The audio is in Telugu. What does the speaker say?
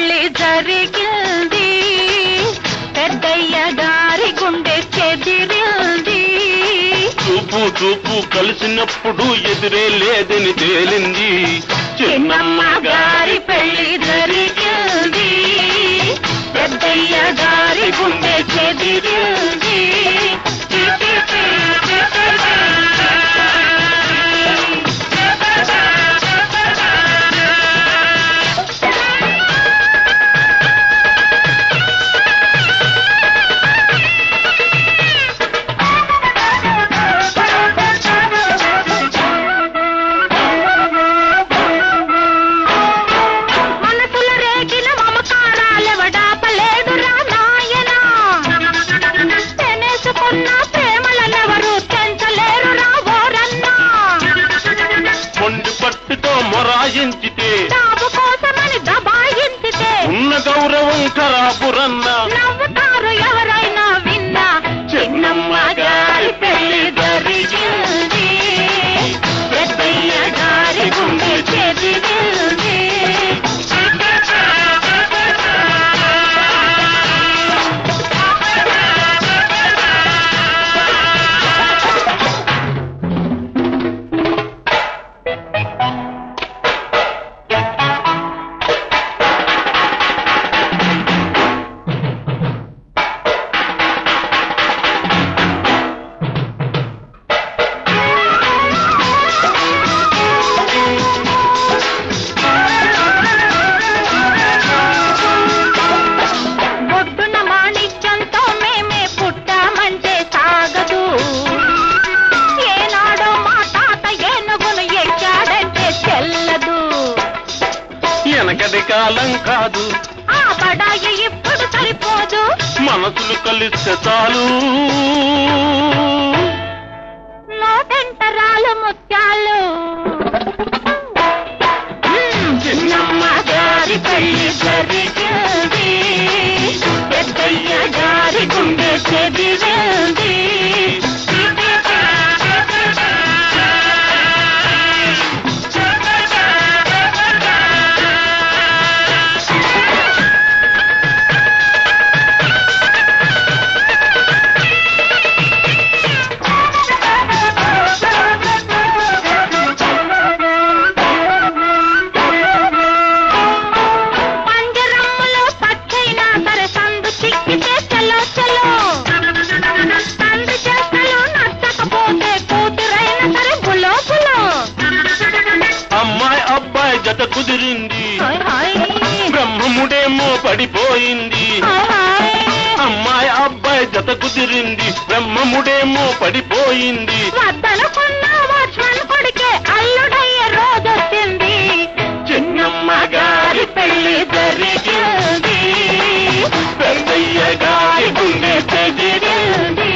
పెళ్లి జరిగింది పెద్దయ్య గారి గుండె చెదిరింది చూపు చూపు కలిసినప్పుడు ఎదురే లేదని తేలింది చిన్నమ్మ గారి పెళ్లి జరిగింది పెద్దయ్య గారి గుండె చెదిరింది మనసుల రేగిన మమకారాలెవడాపలేదురా నాయనా తెనేసుకున్న ప్రేమలనెవరు తెంచలేరురా ఓరన్నా మొండి పట్టుతో మొరాయించితే డాబు కోసమని దబాయించితే ఉన్న గౌరవం ఖరాబురన్న నవ్వుతారు ఎవరైనా విన్నా చిన్నమ్మ గారి పెళ్లి జరిగింది పెద్దయ్య గారి గుండె చెదిరింది ఒడ్డున మాణిక్యంతో మేమే పుట్టామంటే సాగదు ఏనాడో మా తాత ఏనుగును ఎక్కాడంటే చెల్లదు వెనకటి కాలం కాదు ఆ బడాయి ఇప్పుడు సరిపోదు మనసులు కలిస్తే చాలు నోటెంటరాలు ముత్యాలు మ్మ్, చిన్నమ్మ గారి పెళ్లి జరిగింది పెద్దయ్య గారి గుండె చెదిరింది పంజరమ్ములో పచ్చైనా సరే సందు చిక్కితే చలో చలో తండ్రి చేస్తలు నచ్చకపోతే కూతురైనా సరే బులో బులో అమ్మాయి అబ్బాయి జత కుదిరింది హాయ్ హాయ్ బ్రహ్మముడేమో పడిపోయింది హాయ్ హాయ్ అమ్మాయి అబ్బాయి జత కుదిరింది బ్రహ్మముడేమో పడిపోయింది వద్దనుకున్న వాచ్మన్ కొడుకే అల్లుడయ్యే రోజొచ్చింది చిన్నమ్మ గారి పెళ్లి జరిగింది పెద్దయ్య గారి గుండె చెదిరింది